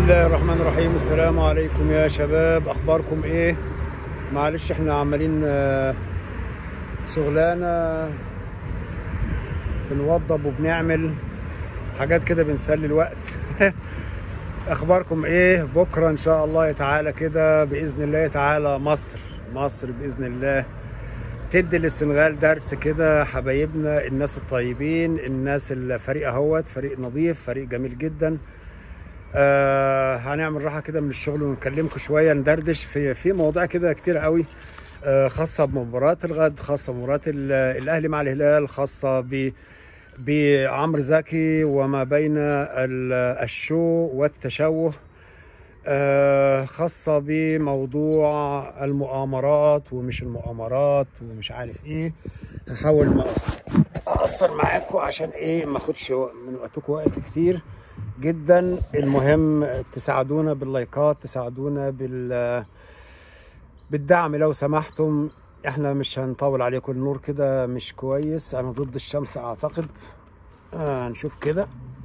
الله الرحمن الرحيم السلام عليكم يا شباب اخباركم ايه معلش احنا عمالين آه، شغلانه بنوضب وبنعمل حاجات كده بنسلي الوقت اخباركم ايه بكره ان شاء الله تعالى كده باذن الله تعالى مصر مصر باذن الله تدي للسنغال درس كده حبايبنا الناس الطيبين الناس الفريق اهوت فريق نظيف فريق جميل جدا آه هنعمل راحه كده من الشغل ونكلمكم شويه ندردش في في مواضيع كده كتير قوي آه خاصه بمباراه الغد خاصه بمباراه ال- الاهلي مع الهلال خاصه ب بعمرو زكي وما بين ال- الشو والتشوه آه، خاصة بموضوع المؤامرات ومش المؤامرات ومش عارف ايه هحاول ما أقصر- اقصر معاكم عشان ايه ما اخدش من وقتكم وقت كتير جدا المهم تساعدونا باللايكات تساعدونا بال بالدعم لو سمحتم احنا مش هنطول عليكم النور كده مش كويس انا ضد الشمس اعتقد آه هنشوف كده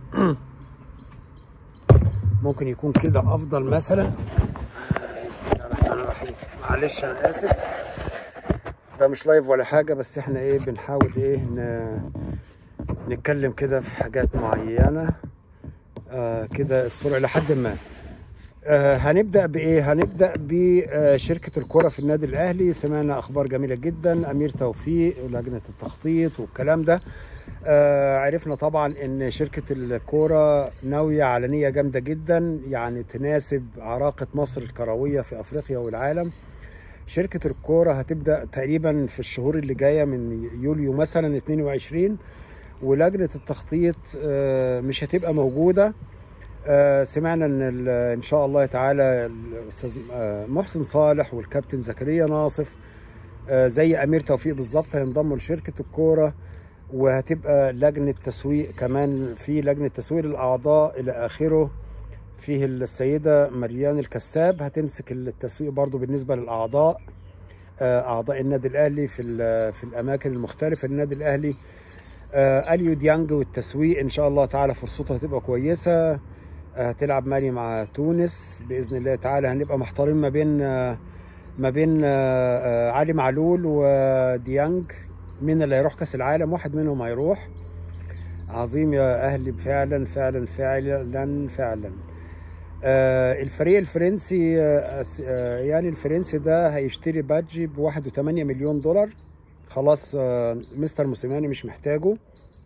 ممكن يكون كده افضل مثلا بسم الله الرحمن الرحيم معلش انا اسف ده مش لايف ولا حاجه بس احنا ايه بنحاول ايه ن... نتكلم كده في حاجات معينه آه كده الصوره الى حد ما آه هنبدا بايه هنبدا بشركه الكره في النادي الاهلي سمعنا اخبار جميله جدا امير توفيق ولجنه التخطيط والكلام ده آه عرفنا طبعا ان شركه الكوره ناويه على نيه جامده جدا يعني تناسب عراقه مصر الكرويه في افريقيا والعالم شركه الكوره هتبدا تقريبا في الشهور اللي جايه من يوليو مثلا 22 ولجنه التخطيط آه مش هتبقى موجوده آه، سمعنا ان ال- ان شاء الله تعالى الاستاذ آه، محسن صالح والكابتن زكريا ناصف آه، زي امير توفيق بالظبط هينضموا لشركه الكوره وهتبقى لجنه تسويق كمان في لجنه تسويق الاعضاء الى اخره فيه السيده مريان الكساب هتمسك التسويق برضو بالنسبه للاعضاء آه، اعضاء النادي الاهلي في ال- في الاماكن المختلفه للنادي الاهلي آه، اليو ديانج والتسويق ان شاء الله تعالى فرصته هتبقى كويسه هتلعب مالي مع تونس باذن الله تعالى هنبقى محتارين ما بين آه، ما بين آه، آه، علي معلول وديانج مين اللي هيروح كاس العالم واحد منهم هيروح عظيم يا اهلي فعلا فعلا فعلا فعلا آه، الفريق الفرنسي آه، أس- آه، يعني الفرنسي ده هيشتري بادجي ب 1.8 مليون دولار خلاص آه، مستر موسيماني مش محتاجه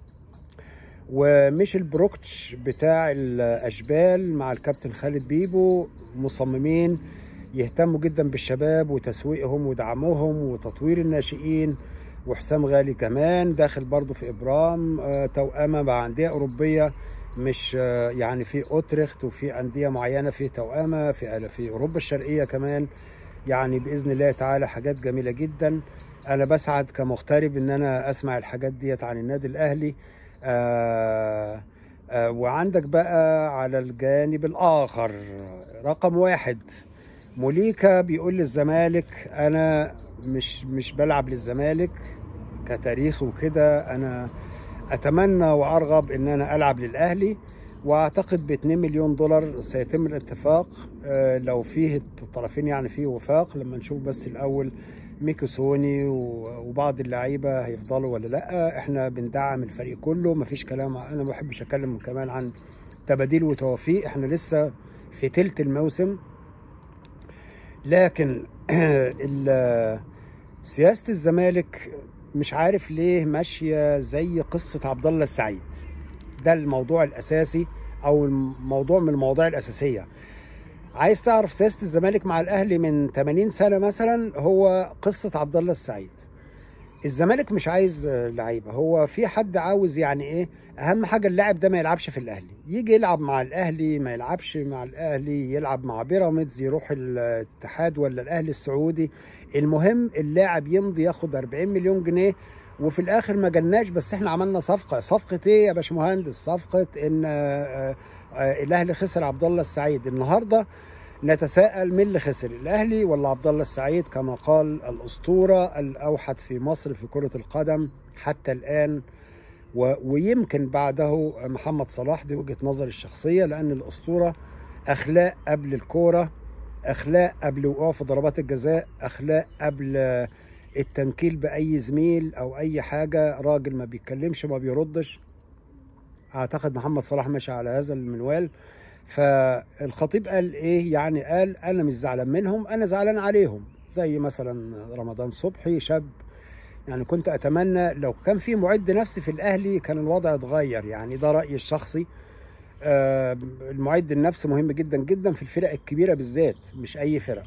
وميشيل بروكتش بتاع الاشبال مع الكابتن خالد بيبو مصممين يهتموا جدا بالشباب وتسويقهم ودعمهم وتطوير الناشئين وحسام غالي كمان داخل برضو في ابرام آه، توأمة مع انديه اوروبيه مش آه، يعني في اوتريخت وفي انديه معينه في توأمة في في اوروبا الشرقيه كمان يعني باذن الله تعالى حاجات جميله جدا انا بسعد كمغترب ان انا اسمع الحاجات ديت عن النادي الاهلي آه آه وعندك بقى على الجانب الاخر رقم واحد موليكا بيقول للزمالك انا مش مش بلعب للزمالك كتاريخ وكده انا اتمنى وارغب ان انا العب للاهلي واعتقد ب 2 مليون دولار سيتم الاتفاق آه، لو فيه الطرفين يعني فيه وفاق لما نشوف بس الاول ميكو سوني و- وبعض اللعيبه هيفضلوا ولا لا احنا بندعم الفريق كله مفيش كلام انا ما بحبش اتكلم كمان عن تباديل وتوافيق احنا لسه في تلت الموسم لكن ال- سياسه الزمالك مش عارف ليه ماشيه زي قصه عبد الله السعيد ده الموضوع الاساسي او الموضوع من المواضيع الاساسيه عايز تعرف سياسه الزمالك مع الاهلي من 80 سنه مثلا هو قصه عبد الله السعيد الزمالك مش عايز آه، لعيبه هو في حد عاوز يعني ايه اهم حاجه اللاعب ده ما يلعبش في الاهلي يجي يلعب مع الاهلي ما يلعبش مع الاهلي يلعب مع بيراميدز يروح الاتحاد ولا الاهلي السعودي المهم اللاعب يمضي ياخد 40 مليون جنيه وفي الاخر ما جالناش بس احنا عملنا صفقه صفقه ايه يا باشمهندس صفقه ان آه، آه، الاهلي خسر عبد الله السعيد النهارده نتساءل مين اللي خسر الاهلي ولا عبد الله السعيد كما قال الاسطوره الاوحد في مصر في كره القدم حتى الان و... ويمكن بعده محمد صلاح دي وجهه نظري الشخصيه لان الاسطوره اخلاق قبل الكوره اخلاق قبل وقوع في ضربات الجزاء اخلاق قبل التنكيل باي زميل او اي حاجه راجل ما بيتكلمش ما بيردش اعتقد محمد صلاح ماشي على هذا المنوال فالخطيب قال ايه يعني قال انا مش زعلان منهم انا زعلان عليهم زي مثلا رمضان صبحي شاب يعني كنت اتمنى لو كان في معد نفسي في الاهلي كان الوضع اتغير يعني ده رايي الشخصي آه المعد النفسي مهم جدا جدا في الفرق الكبيره بالذات مش اي فرق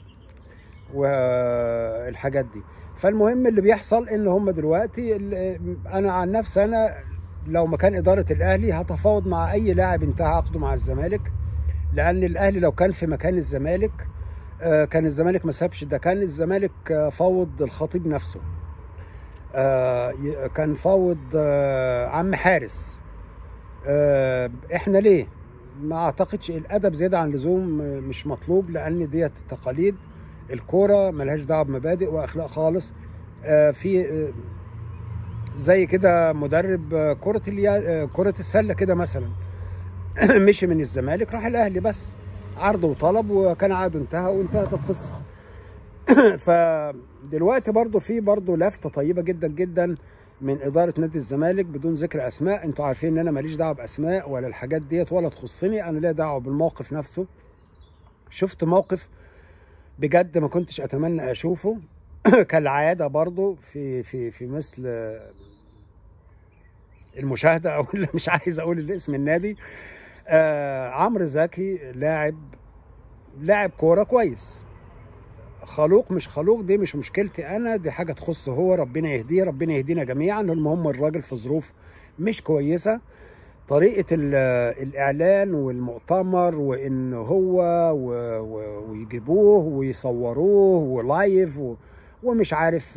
والحاجات دي فالمهم اللي بيحصل ان هم دلوقتي انا عن نفسي انا لو مكان اداره الاهلي هتفاوض مع اي لاعب انتهى عقده مع الزمالك لان الاهلي لو كان في مكان الزمالك آه كان الزمالك ما سابش ده كان الزمالك فوض الخطيب نفسه آه كان فوض آه عم حارس آه احنا ليه ما اعتقدش الادب زياده عن اللزوم مش مطلوب لان ديت تقاليد الكوره ملهاش دعوه بمبادئ واخلاق خالص آه في آه زي كده مدرب كره اليا... كره السله كده مثلا مشي من الزمالك راح الاهلي بس عرض وطلب وكان عقده انتهى وانتهت القصه فدلوقتي برضو في برضو لفته طيبه جدا جدا من اداره نادي الزمالك بدون ذكر اسماء انتوا عارفين ان انا ماليش دعوه باسماء ولا الحاجات ديت ولا تخصني انا ليا دعوه بالموقف نفسه شفت موقف بجد ما كنتش اتمنى اشوفه كالعاده برضو في في في مثل المشاهده او مش عايز اقول الاسم النادي آه عمرو زكي لاعب لاعب كوره كويس خلوق مش خلوق دي مش مشكلتي انا دي حاجه تخصه هو ربنا يهديه ربنا يهدينا جميعا المهم الراجل في ظروف مش كويسه طريقه الاعلان والمؤتمر وان هو و و ويجيبوه ويصوروه ولايف و ومش عارف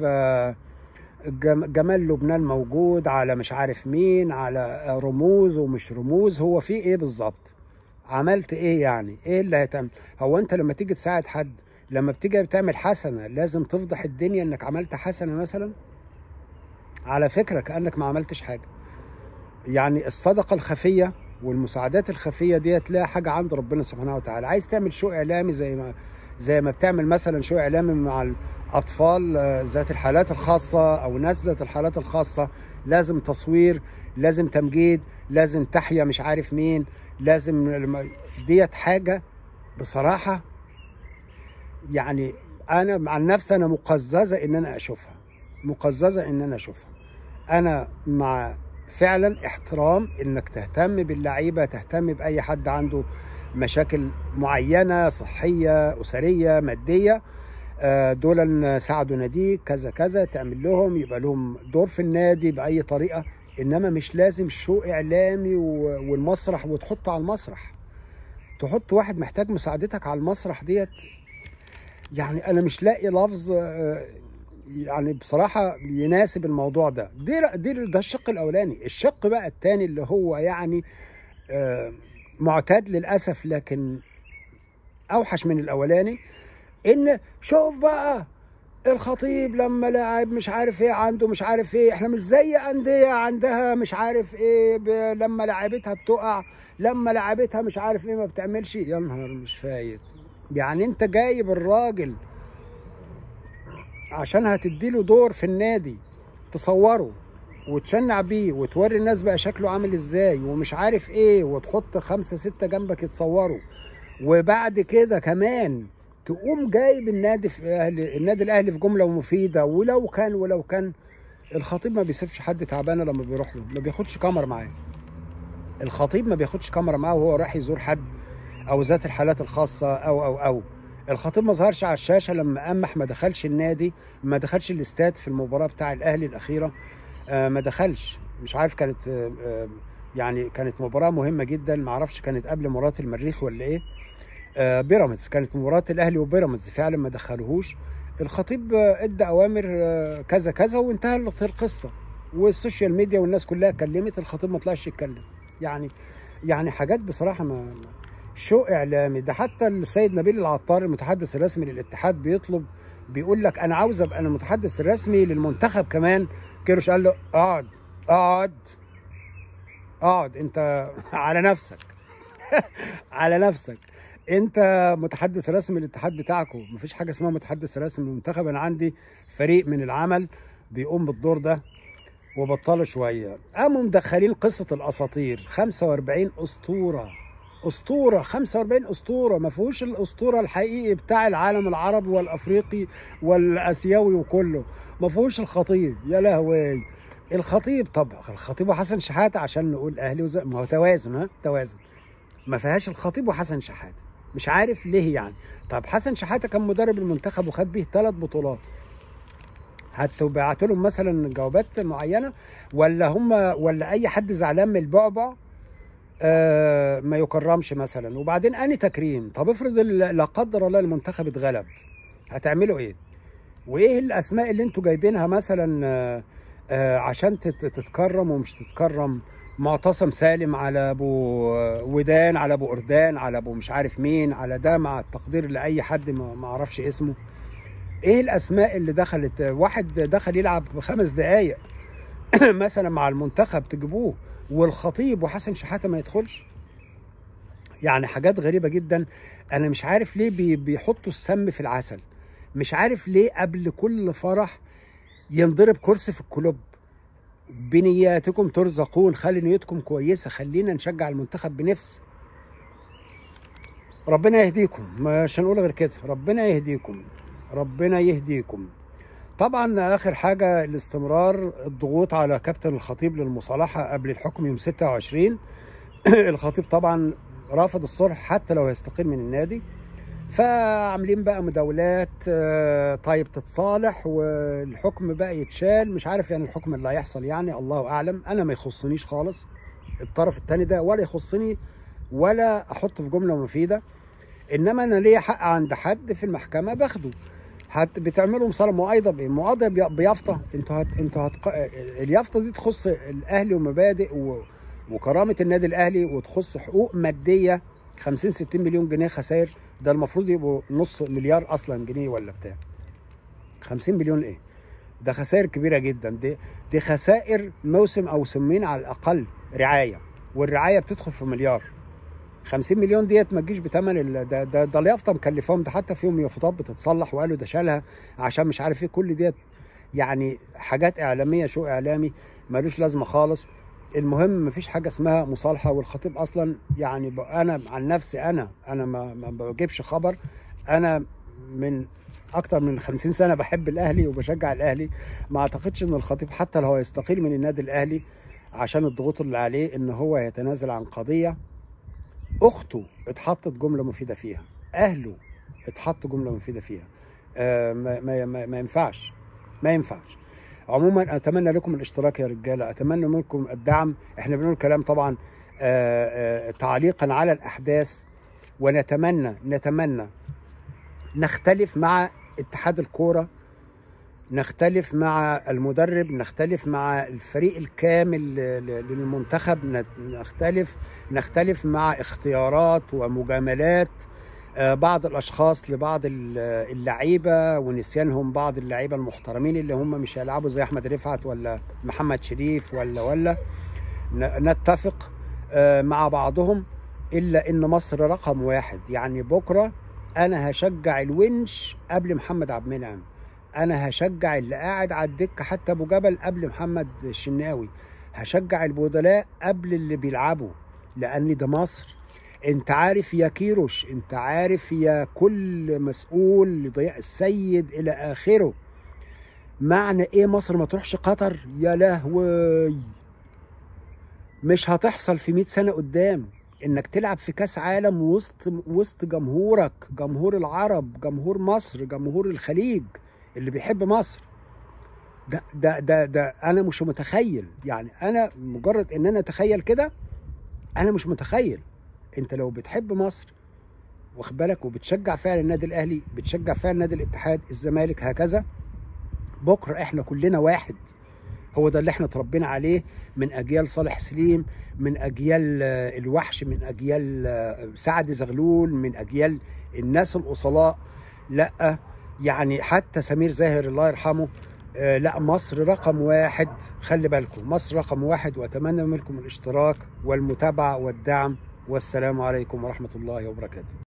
جمال لبنان موجود على مش عارف مين على رموز ومش رموز هو في ايه بالظبط عملت ايه يعني ايه اللي هتعمل هو انت لما تيجي تساعد حد لما بتيجي تعمل حسنه لازم تفضح الدنيا انك عملت حسنه مثلا على فكره كانك ما عملتش حاجه يعني الصدقه الخفيه والمساعدات الخفيه ديت لها حاجه عند ربنا سبحانه وتعالى عايز تعمل شو اعلامي زي ما زي ما بتعمل مثلا شو اعلامي مع الاطفال ذات الحالات الخاصه او ناس ذات الحالات الخاصه لازم تصوير لازم تمجيد لازم تحيا مش عارف مين لازم ديت حاجه بصراحه يعني انا عن نفسي انا مقززه ان انا اشوفها مقززه ان انا اشوفها انا مع فعلا احترام انك تهتم باللعيبه تهتم باي حد عنده مشاكل معينه صحيه اسريه ماديه دول ساعدوا ناديك كذا كذا تعمل لهم يبقى لهم دور في النادي باي طريقه انما مش لازم شو اعلامي والمسرح وتحطه على المسرح تحط واحد محتاج مساعدتك على المسرح ديت يعني انا مش لاقي لفظ يعني بصراحه يناسب الموضوع ده دي دي ده الشق الاولاني الشق بقى الثاني اللي هو يعني معتاد للاسف لكن اوحش من الاولاني ان شوف بقى الخطيب لما لاعب مش عارف ايه عنده مش عارف ايه احنا مش زي انديه عندها مش عارف ايه لما لعبتها بتقع لما لعبتها مش عارف ايه ما بتعملش يا نهار مش فايت يعني انت جايب الراجل عشان هتديله دور في النادي تصوره وتشنع بيه وتوري الناس بقى شكله عامل ازاي ومش عارف ايه وتحط خمسة ستة جنبك يتصوروا وبعد كده كمان تقوم جايب النادي في اهلي النادي الاهلي في جمله مفيده ولو كان ولو كان الخطيب ما بيسيبش حد تعبانه لما بيروح له ما بياخدش كاميرا معاه الخطيب ما بياخدش كاميرا معاه وهو رايح يزور حد او ذات الحالات الخاصه او او او الخطيب ما ظهرش على الشاشه لما قمح ما دخلش النادي ما دخلش الاستاد في المباراه بتاع الاهلي الاخيره آه ما دخلش مش عارف كانت آه آه يعني كانت مباراه مهمه جدا ما اعرفش كانت قبل مباراه المريخ ولا ايه آه بيراميدز كانت مباراه الاهلي وبيراميدز فعلا ما دخلوهوش الخطيب آه ادى اوامر آه كذا كذا وانتهى القصه والسوشيال ميديا والناس كلها كلمت الخطيب ما طلعش يتكلم يعني يعني حاجات بصراحه ما شو اعلامي ده حتى السيد نبيل العطار المتحدث الرسمي للاتحاد بيطلب بيقول لك انا عاوز ابقى انا المتحدث الرسمي للمنتخب كمان كيروش قال له اقعد اقعد اقعد انت على نفسك على نفسك انت متحدث رسمي للاتحاد بتاعكم مفيش حاجه اسمها متحدث رسمي للمنتخب انا عندي فريق من العمل بيقوم بالدور ده وبطلوا شويه قاموا مدخلين قصه الاساطير 45 اسطوره اسطوره 45 اسطوره ما فيهوش الاسطوره الحقيقي بتاع العالم العربي والافريقي والاسيوي وكله ما فيهوش الخطيب يا لهوي الخطيب طب الخطيب وحسن شحاته عشان نقول اهلي وزي ما هو توازن ها توازن ما فيهاش الخطيب وحسن شحاته مش عارف ليه يعني طب حسن شحاته كان مدرب المنتخب وخد بيه ثلاث بطولات هتبعتوا لهم مثلا جوابات معينه ولا هم ولا اي حد زعلان من البعبع آه ما يكرمش مثلا وبعدين اني تكريم طب افرض ال- لا قدر الله المنتخب اتغلب هتعملوا ايه وايه الاسماء اللي انتوا جايبينها مثلا آه آه عشان تت- تتكرم ومش تتكرم معتصم سالم على ابو ودان على ابو اردان على ابو مش عارف مين على ده مع التقدير لاي حد ما ما اعرفش اسمه ايه الاسماء اللي دخلت واحد دخل يلعب خمس دقايق مثلا مع المنتخب تجيبوه والخطيب وحسن شحاته ما يدخلش يعني حاجات غريبه جدا انا مش عارف ليه بي- بيحطوا السم في العسل مش عارف ليه قبل كل فرح ينضرب كرسي في الكلوب بنياتكم ترزقون خلي نيتكم كويسه خلينا نشجع المنتخب بنفس ربنا يهديكم مش هنقول غير كده ربنا يهديكم ربنا يهديكم طبعا اخر حاجه الاستمرار الضغوط على كابتن الخطيب للمصالحه قبل الحكم يوم 26 الخطيب طبعا رافض الصلح حتى لو هيستقيل من النادي فعاملين بقى مداولات آه، طيب تتصالح والحكم بقى يتشال مش عارف يعني الحكم اللي هيحصل يعني الله اعلم انا ما يخصنيش خالص الطرف الثاني ده ولا يخصني ولا احطه في جمله مفيده انما انا ليا حق عند حد في المحكمه باخده هت بتعملوا مصالحه مؤايده بايه؟ مؤايده بي- بيافطه انتوا هت... انتوا هت... اليافطه دي تخص الاهلي ومبادئ و... وكرامه النادي الاهلي وتخص حقوق ماديه 50 60 مليون جنيه خسائر ده المفروض يبقوا نص مليار اصلا جنيه ولا بتاع 50 مليون ايه؟ ده خسائر كبيره جدا دي دي خسائر موسم او سمين على الاقل رعايه والرعايه بتدخل في مليار 50 مليون ديت ما تجيش بثمن ال- ده ده ده اليافطه مكلفاهم ده حتى فيهم يافطات بتتصلح وقالوا ده شالها عشان مش عارف ايه كل ديت يعني حاجات اعلاميه شو اعلامي ملوش لازمه خالص المهم مفيش حاجه اسمها مصالحه والخطيب اصلا يعني ب- انا عن نفسي انا انا ما, ما بجيبش خبر انا من اكتر من 50 سنه بحب الاهلي وبشجع الاهلي ما اعتقدش ان الخطيب حتى لو هيستقيل من النادي الاهلي عشان الضغوط اللي عليه ان هو يتنازل عن قضيه اخته اتحطت جمله مفيده فيها اهله اتحط جمله مفيده فيها آه ما, ما, ما, ما ينفعش ما ينفعش عموما اتمنى لكم الاشتراك يا رجاله اتمنى منكم الدعم احنا بنقول كلام طبعا آه آه تعليقا على الاحداث ونتمنى نتمنى نختلف مع اتحاد الكوره نختلف مع المدرب نختلف مع الفريق الكامل ل- ل- للمنتخب نت- نختلف نختلف مع اختيارات ومجاملات آه، بعض الاشخاص لبعض ال- اللعيبه ونسيانهم بعض اللعيبه المحترمين اللي هم مش هيلعبوا زي احمد رفعت ولا محمد شريف ولا ولا ن- نتفق آه، مع بعضهم الا ان مصر رقم واحد يعني بكره انا هشجع الونش قبل محمد عبد المنعم انا هشجع اللي قاعد على الدكه حتى ابو جبل قبل محمد الشناوي هشجع البدلاء قبل اللي بيلعبوا لان ده مصر انت عارف يا كيروش انت عارف يا كل مسؤول ضياء السيد الى اخره معنى ايه مصر ما تروحش قطر يا لهوي مش هتحصل في 100 سنه قدام انك تلعب في كاس عالم وسط وسط جمهورك جمهور العرب جمهور مصر جمهور الخليج اللي بيحب مصر ده ده ده ده انا مش متخيل يعني انا مجرد ان انا اتخيل كده انا مش متخيل انت لو بتحب مصر واخد بالك وبتشجع فعلا النادي الاهلي بتشجع فعلا نادي الاتحاد الزمالك هكذا بكره احنا كلنا واحد هو ده اللي احنا اتربينا عليه من اجيال صالح سليم من اجيال آه، الوحش من اجيال آه، سعد زغلول من اجيال الناس الاصلاء لا يعني حتى سمير زاهر الله يرحمه آه، لا مصر رقم واحد خلي بالكم مصر رقم واحد واتمنى منكم الاشتراك والمتابعه والدعم والسلام عليكم ورحمه الله وبركاته